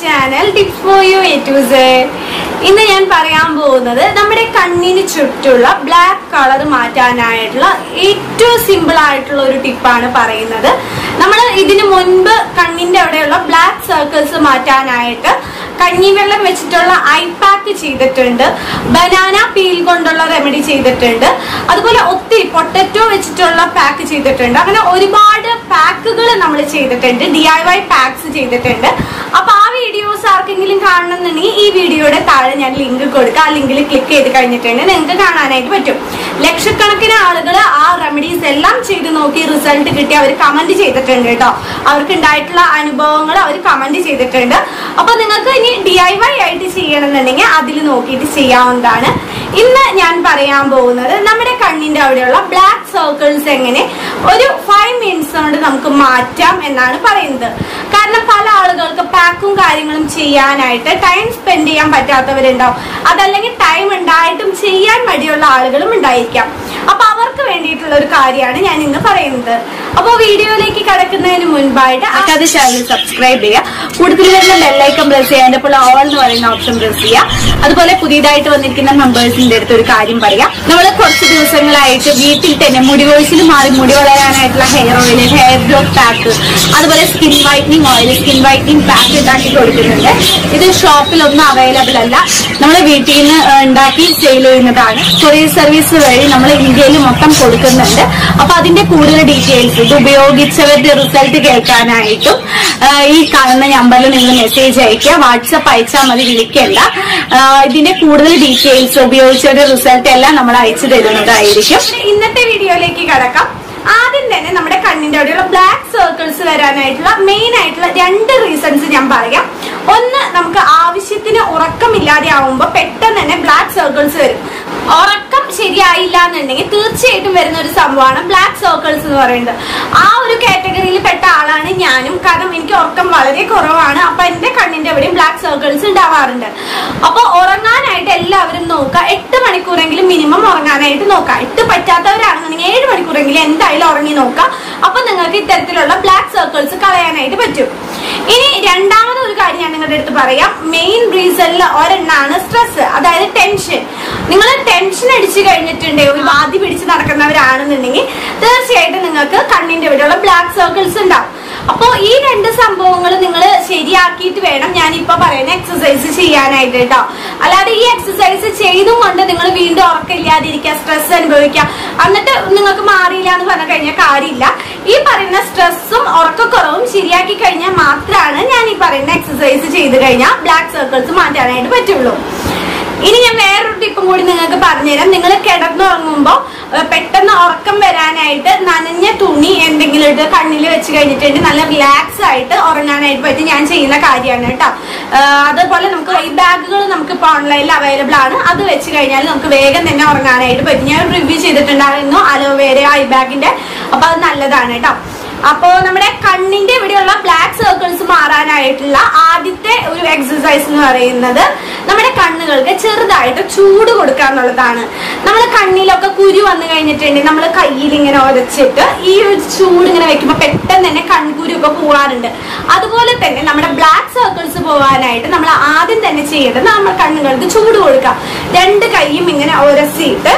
channel tips for you A to Z ഇന്ന് ഞാൻ പറയാൻ പോകുന്നത് നമ്മുടെ കണ്ണിന് ചുറ്റുള്ള ബ്ലാക്ക് കളർ മാറ്റാനായിട്ടുള്ള ഏറ്റവും സിമ്പിൾ ആയിട്ടുള്ള ഒരു ടിപ്പാണ് പറയുന്നത് നമ്മൾ ഇതിനു മുൻപ് കണ്ണിന്റെ അവിടെയുള്ള ബ്ലാക്ക് സർക്കിൾസ് മാറ്റാനായിട്ട് കഞ്ഞിവെള്ളം വെച്ചിട്ടുള്ള ഐ പാക്ക് ചെയ്തിട്ടുണ്ട് ബനാന പീൽ കൊണ്ടുള്ള റെമഡി ചെയ്തിട്ടുണ്ട് അതുപോലെ ഒത്തിരി പൊട്ടറ്റോ വെച്ചിട്ടുള്ള പാക്ക് ചെയ്തിട്ടുണ്ട് അങ്ങനെ ഒരുപാട് പാക്കുകൾ നമ്മൾ ചെയ്തിട്ടുണ്ട് ഡി ഐ വൈ പാക്സ് ചെയ്തിട്ടുണ്ട് അപ്പൊ ആ വീഡിയോസ് ആർക്കെങ്കിലും കാണണമെന്നുണ്ടെങ്കിൽ ഈ വീഡിയോയുടെ താഴെ ഞാൻ ലിങ്ക് കൊടുക്കാം ആ ലിങ്കിൽ ക്ലിക്ക് ചെയ്ത് കഴിഞ്ഞിട്ടുണ്ട് നിങ്ങൾക്ക് കാണാനായിട്ട് പറ്റും ലക്ഷക്കണക്കിന് ആളുകൾ ആ റെമഡീസ് എല്ലാം ചെയ്ത് നോക്കി റിസൾട്ട് കിട്ടി അവർ കമന്റ് ചെയ്തിട്ടുണ്ട് കേട്ടോ അവർക്ക് ഉണ്ടായിട്ടുള്ള അനുഭവങ്ങൾ അവർ കമന്റ് ചെയ്തിട്ടുണ്ട് അപ്പൊ നിങ്ങൾക്ക് ഇനി ഡി ഐ വൈ ആയിട്ട് ചെയ്യണമെന്നുണ്ടെങ്കിൽ അതിൽ നോക്കിയിട്ട് ചെയ്യാവുന്നതാണ് ഇന്ന് ഞാൻ പറയാൻ പോകുന്നത് നമ്മുടെ കണ്ണിന്റെ അവിടെയുള്ള ബ്ലാക്ക് സർക്കിൾസ് എങ്ങനെ ഒരു ഫൈവ് മിനിറ്റ്സ് കൊണ്ട് നമുക്ക് മാറ്റാം എന്നാണ് പറയുന്നത് കാരണം പല ആളുകൾക്ക് പാക്കും കാര്യങ്ങളും ചെയ്യാനായിട്ട് ടൈം സ്പെൻഡ് ചെയ്യാൻ പറ്റാത്തവരുണ്ടാവും അതല്ലെങ്കിൽ ടൈം ഉണ്ടായിട്ടും ചെയ്യാൻ മടിയുള്ള ആളുകളും ഉണ്ടായിരിക്കാം അപ്പൊ അവർക്ക് വേണ്ടിയിട്ടുള്ള ഒരു കാര്യമാണ് ഞാൻ ഇന്ന് പറയുന്നത് അപ്പോൾ വീഡിയോയിലേക്ക് കടക്കുന്നതിന് മുൻപായിട്ട് അത് ചാനൽ സബ്സ്ക്രൈബ് ചെയ്യുക കൂടുതൽ വരുന്ന ബെല്ലൈക്കൺ പ്രസ് ചെയ്യുക അതിന്റെ അപ്പോൾ ഓൾ എന്ന് പറയുന്ന ഓപ്ഷൻ പ്രസ് ചെയ്യുക അതുപോലെ പുതിയതായിട്ട് വന്നിരിക്കുന്ന മെമ്പേഴ്സിന്റെ അടുത്ത് ഒരു കാര്യം പറയാം നമ്മൾ കുറച്ച് ദിവസങ്ങളായിട്ട് വീട്ടിൽ തന്നെ മുടി കൊഴിച്ചിൽ മാറി മുടി വളരാനായിട്ടുള്ള hair oil hair growth pack അതുപോലെ skin whitening oil skin whitening pack ഉണ്ടാക്കി കൊടുക്കുന്നുണ്ട് ഇത് ഷോപ്പിലൊന്നും അവൈലബിൾ അല്ല നമ്മൾ വീട്ടിൽ നിന്ന് ഏഹ്, ഉണ്ടാക്കി സെയിൽ ചെയ്യുന്നതാണ് കൊറിയർ സർവീസ് വഴി നമ്മൾ ഇന്ത്യയിൽ മൊത്തം കൊടുക്കുന്നുണ്ട് അപ്പൊ അതിന്റെ കൂടുതൽ ഡീറ്റെയിൽസ് ഇത് ഉപയോഗിച്ചവരുടെ റിസൾട്ട് കേൾക്കാനായിട്ടും ഏഹ്, ഈ കാണുന്ന നമ്പറിൽ നിങ്ങൾ മെസ്സേജ് അയക്കുക വാട്സപ്പ് അയച്ചാൽ മതി വിളിക്കണ്ട ഏഹ്, ഇതിന്റെ കൂടുതൽ ഡീറ്റെയിൽസ് ഉപയോഗിച്ചവരുടെ റിസൾട്ട് എല്ലാം നമ്മൾ അയച്ചു തരുന്നതായിരിക്കും ഇന്നത്തെ വീഡിയോയിലേക്ക് കടക്കാം ആദ്യം തന്നെ നമ്മുടെ കണ്ണിന്റെ അവിടെയുള്ള ബ്ലാക്ക് സർക്കിൾസ് വരാനായിട്ടുള്ള മെയിൻ ആയിട്ടുള്ള രണ്ട് റീസൺസ് ഞാൻ പറയാം ഒന്ന് നമുക്ക് ആവശ്യത്തിന് ഉറക്കമില്ലാതെ ആവുമ്പോൾ പെട്ടെന്ന് തന്നെ ബ്ലാക്ക് സർക്കിൾസ് വരും ഉറക്കം ശരിയായില്ല എന്നുണ്ടെങ്കിൽ തീർച്ചയായിട്ടും വരുന്ന ഒരു സംഭവമാണ് ബ്ലാക്ക് സർക്കിൾസ് എന്ന് പറയുന്നത് ആ ഒരു കാറ്റഗറിയിൽ പെട്ട ആളാണ് ഞാനും കാരണം എനിക്ക് ഉറക്കം വളരെ കുറവാണ് അപ്പൊ എന്റെ കണ്ണിന്റെ എവിടെയും ബ്ലാക്ക് സർക്കിൾസ് ഉണ്ടാവാറുണ്ട് അപ്പൊ ഉറങ്ങാനായിട്ട് എല്ലാവരും നോക്കുക എട്ട് മണിക്കൂറെങ്കിലും മിനിമം ഉറങ്ങാനായിട്ട് നോക്കുക എട്ട് പറ്റാത്തവരാണെന്നുണ്ടെങ്കിൽ ഏഴ് മണിക്കൂറെങ്കിലും എന്തായാലും ഉറങ്ങി നോക്കുക അപ്പൊ നിങ്ങൾക്ക് ഇത്തരത്തിലുള്ള ബ്ലാക്ക് സർക്കിൾസ് കളയാനായിട്ട് പറ്റും ഇനി രണ്ടാമത് ഒരു കാര്യം ഞാൻ നിങ്ങളുടെ അടുത്ത് പറയാം മെയിൻ റീസണിൽ ഒരെണ്ണാണ് സ്ട്രെസ് അതായത് ടെൻഷൻ നിങ്ങൾ ടെൻഷൻ അടിച്ചു കഴിഞ്ഞിട്ടുണ്ടെങ്കിൽ ഒരു വാതി പിടിച്ച് നടക്കുന്നവരാണെന്നുണ്ടെങ്കിൽ തീർച്ചയായിട്ടും നിങ്ങൾക്ക് കണ്ണിന്റെ ഇവിടെയുള്ള ബ്ലാക്ക് സർക്കിൾസ് ഉണ്ടാവും അപ്പോ ഈ രണ്ട് സംഭവങ്ങൾ നിങ്ങൾ ശരിയാക്കിയിട്ട് വേണം ഞാൻ ഇപ്പൊ പറയുന്ന എക്സസൈസ് ചെയ്യാനായിട്ട് കേട്ടോ അല്ലാതെ ഈ എക്സസൈസ് ചെയ്തും കൊണ്ട് നിങ്ങൾ വീണ്ടും ഉറക്കമില്ലാതിരിക്കുക സ്ട്രെസ് അനുഭവിക്കുക എന്നിട്ട് നിങ്ങൾക്ക് മാറിയില്ല എന്ന് പറഞ്ഞു കഴിഞ്ഞാൽ കാര്യമില്ല ഈ പറയുന്ന സ്ട്രെസ്സും ഉറക്കക്കുറവും ശരിയാക്കി കഴിഞ്ഞാൽ മാത്രമാണ് ഞാൻ ഈ പറയുന്ന എക്സസൈസ് ചെയ്ത് കഴിഞ്ഞാൽ ബ്ലാക്ക് സർക്കിൾസ് മാറ്റാനായിട്ട് പറ്റുള്ളൂ ഇനി ഞാൻ വേറൊരു ടിപ്പും കൂടി നിങ്ങൾക്ക് പറഞ്ഞുതരാം നിങ്ങൾ കിടന്നുറങ്ങുമ്പോൾ ഏഹ്, പെട്ടെന്ന് ഉറക്കം വരാനായിട്ട് നനഞ്ഞ തുണി എന്തെങ്കിലും ഇട്ട് കണ്ണിൽ വെച്ച് കഴിഞ്ഞിട്ടുണ്ടെങ്കിൽ നല്ല റിലാക്സ് ആയിട്ട് ഉറങ്ങാനായിട്ട് പറ്റും ഞാൻ ചെയ്യുന്ന കാര്യമാണ് കേട്ടോ ഏഹ്, അതുപോലെ നമുക്ക് ഐ ബാഗുകൾ നമുക്ക് ഇപ്പോൾ ഓൺലൈനിൽ അവൈലബിൾ ആണ് അത് വെച്ച് കഴിഞ്ഞാൽ നമുക്ക് വേഗം തന്നെ ഉറങ്ങാനായിട്ട് പറ്റും ഞാൻ റിവ്യൂ ചെയ്തിട്ടുണ്ടായിരുന്നു അലോവേര ഐ ബാഗിന്റെ അപ്പൊ അത് നല്ലതാണ് കേട്ടോ അപ്പോ നമ്മുടെ കണ്ണിന്റെ ഇവിടെയുള്ള ബ്ലാക്ക് സർക്കിൾസ് മാറാനായിട്ടുള്ള ആദ്യത്തെ ഒരു എക്സസൈസ് എന്ന് പറയുന്നത് നമ്മുടെ കണ്ണുകൾക്ക് ചെറുതായിട്ട് ചൂട് കൊടുക്കുക എന്നുള്ളതാണ് നമ്മൾ കണ്ണിലൊക്കെ കുരു വന്നു കഴിഞ്ഞിട്ടുണ്ടെങ്കിൽ നമ്മൾ കയ്യിൽ ഇങ്ങനെ ഉരച്ചിട്ട് ഈ ഒരു ചൂട് ഇങ്ങനെ വെക്കുമ്പോൾ പെട്ടെന്ന് തന്നെ കൺകുരു ഒക്കെ പോകാറുണ്ട് അതുപോലെ തന്നെ നമ്മുടെ ബ്ലാക്ക് സർക്കിൾസ് പോകാനായിട്ട് നമ്മൾ ആദ്യം തന്നെ ചെയ്യേണ്ടത് നമ്മൾ കണ്ണുകൾക്ക് ചൂട് കൊടുക്കുക രണ്ട് കൈയും ഇങ്ങനെ ഉരസിയിട്ട്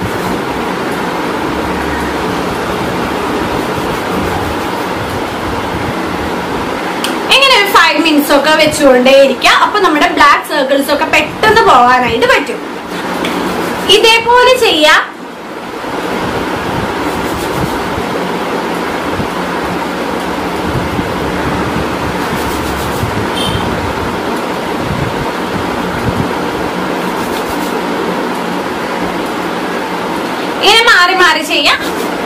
ഇങ്ങനെ ഒരു ഫൈവ് മിനിറ്റ്സ് ഒക്കെ വെച്ചുകൊണ്ടേ ഇരിക്കുക അപ്പൊ നമ്മുടെ ബ്ലാക്ക് സർക്കിൾസ് ഒക്കെ പെട്ടെന്ന് പോകാനായിട്ട് പറ്റും ഇതേപോലെ ചെയ്യാം ഇങ്ങനെ മാറി മാറി ചെയ്യാം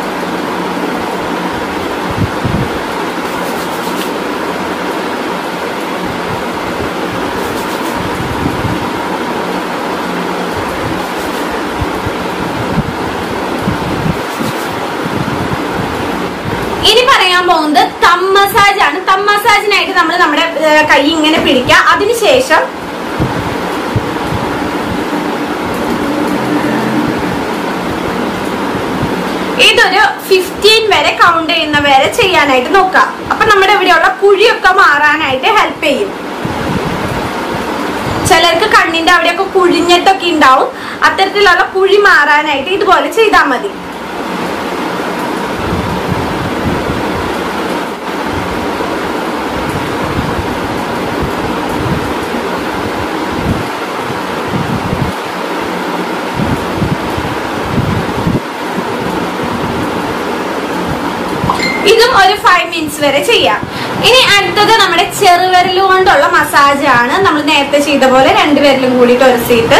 ഇനി പറയാൻ പോകുന്നത് തം മസാജ് ആണ് തം മസാജിനായിട്ട് നമ്മൾ നമ്മുടെ ഏഹ്, കൈ ഇങ്ങനെ പിടിക്കുക അതിനുശേഷം ഇതൊരു ഫിഫ്റ്റീൻ വരെ കൗണ്ട് ചെയ്യുന്ന വരെ ചെയ്യാനായിട്ട് നോക്കാം അപ്പൊ നമ്മുടെ ഇവിടെയുള്ള കുഴിയൊക്കെ മാറാനായിട്ട് ഹെൽപ്പ് ചെയ്യും ചിലർക്ക് കണ്ണിന്റെ അവിടെയൊക്കെ കുഴിഞ്ഞിട്ടൊക്കെ ഉണ്ടാവും അത്തരത്തിലുള്ള കുഴി മാറാനായിട്ട് ഇതുപോലെ ചെയ്താൽ മതി ഇതും ഒരു ഫൈവ് മിനിറ്റ്സ് വരെ ചെയ്യാം ഇനി അടുത്തത് നമ്മുടെ ചെറുവിരൽ കൊണ്ടുള്ള മസാജ് ആണ് നമ്മൾ നേരത്തെ ചെയ്ത പോലെ രണ്ടുപേരിലും കൂടിയിട്ട് ഒരു സീറ്റ്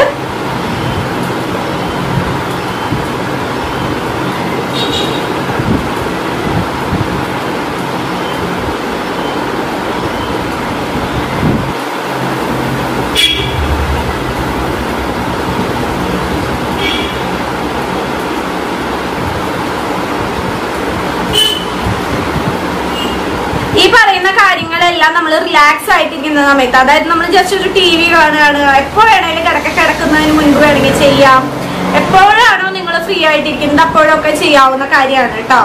ഈ പറയുന്ന കാര്യങ്ങളെല്ലാം നമ്മൾ റിലാക്സ് ആയിട്ടിരിക്കുന്ന സമയത്ത് അതായത് നമ്മൾ ജസ്റ്റ് ഒരു ടി വി കാണുകയാണ് എപ്പോ വേണേലും കിടക്ക കിടക്കുന്നതിന് മുൻപ് വേണമെങ്കിൽ ചെയ്യാം എപ്പോഴാണോ നിങ്ങൾ ഫ്രീ ആയിട്ടിരിക്കുന്നത് അപ്പോഴൊക്കെ ചെയ്യാവുന്ന കാര്യമാണ് കേട്ടോ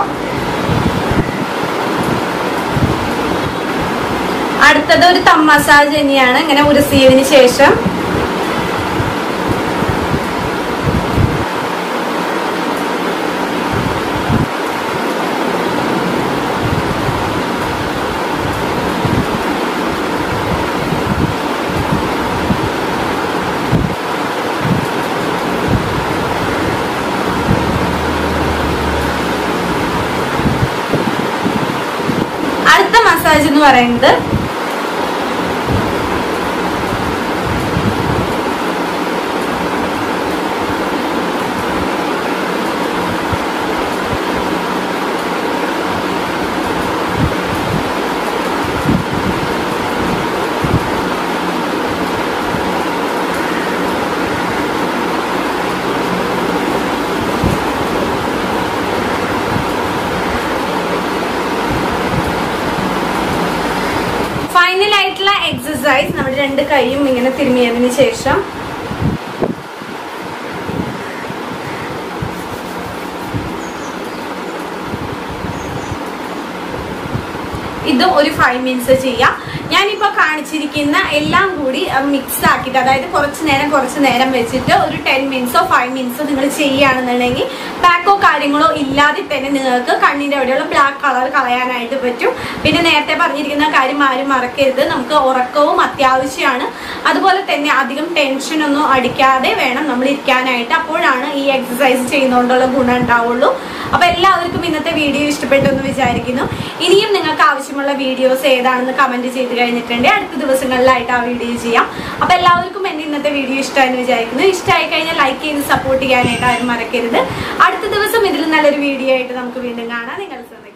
അടുത്തത് ഒരു തം മസാജ് തന്നെയാണ് ഇങ്ങനെ ഉരസിയതിന് ശേഷം അടുത്ത മസാജ് എന്ന് പറയുന്നത് ഫൈനൽ ആയിട്ടുള്ള എക്സസൈസ് നമ്മുടെ രണ്ട് കൈയും ഇങ്ങനെ തിരുമിയതിന് ശേഷം ഇതും ഒരു ഫൈവ് മിനിറ്റ്സ് ചെയ്യാം ഞാനിപ്പോ കാണിച്ചിരിക്കുന്ന എല്ലാം കൂടി മിക്സ് ആക്കിയിട്ട് അതായത് കുറച്ച് നേരം കുറച്ച് നേരം വെച്ചിട്ട് ഒരു ടെൻ മിനിറ്റ്സോ ഫൈവ് മിനിറ്റ്സോ നിങ്ങൾ ചെയ്യുകയാണെന്നുണ്ടെങ്കിൽ പാക്കോ കാര്യങ്ങളോ ഇല്ലാതെ തന്നെ നിങ്ങൾക്ക് കണ്ണിന്റെ അവിടെയുള്ള ബ്ലാക്ക് കളർ കളയാനായിട്ട് പറ്റും പിന്നെ നേരത്തെ പറഞ്ഞിരിക്കുന്ന കാര്യം ആരും മറക്കരുത് നമുക്ക് ഉറക്കവും അത്യാവശ്യമാണ് അതുപോലെ തന്നെ അധികം ടെൻഷനൊന്നും അടിക്കാതെ വേണം നമ്മൾ ഇരിക്കാനായിട്ട് അപ്പോഴാണ് ഈ എക്സസൈസ് ചെയ്യുന്നതുകൊണ്ടുള്ള ഗുണം ഉണ്ടാവുള്ളൂ അപ്പൊ എല്ലാവർക്കും ഇന്നത്തെ വീഡിയോ ഇഷ്ടപ്പെട്ടു എന്ന് വിചാരിക്കുന്നു ഇനിയും നിങ്ങൾക്ക് ആവശ്യമുള്ള വീഡിയോസ് ഏതാണെന്ന് കമന്റ് ചെയ്ത് കഴിഞ്ഞിട്ടുണ്ട് അടുത്ത ദിവസങ്ങളിലായിട്ട് ആ വീഡിയോ ചെയ്യാം അപ്പൊ എല്ലാവർക്കും എന്റെ ഇന്നത്തെ വീഡിയോ ഇഷ്ടമായെന്ന് വിചാരിക്കുന്നു ഇഷ്ടമായി കഴിഞ്ഞാൽ ലൈക്ക് ചെയ്ത് സപ്പോർട്ട് ചെയ്യാനായിട്ട് ആരും മറക്കരുത് അടുത്ത ദിവസം ഇതിൽ നല്ലൊരു വീഡിയോ ആയിട്ട് നമുക്ക് വീണ്ടും കാണാം നിങ്ങൾ ശ്രദ്ധിക്കുക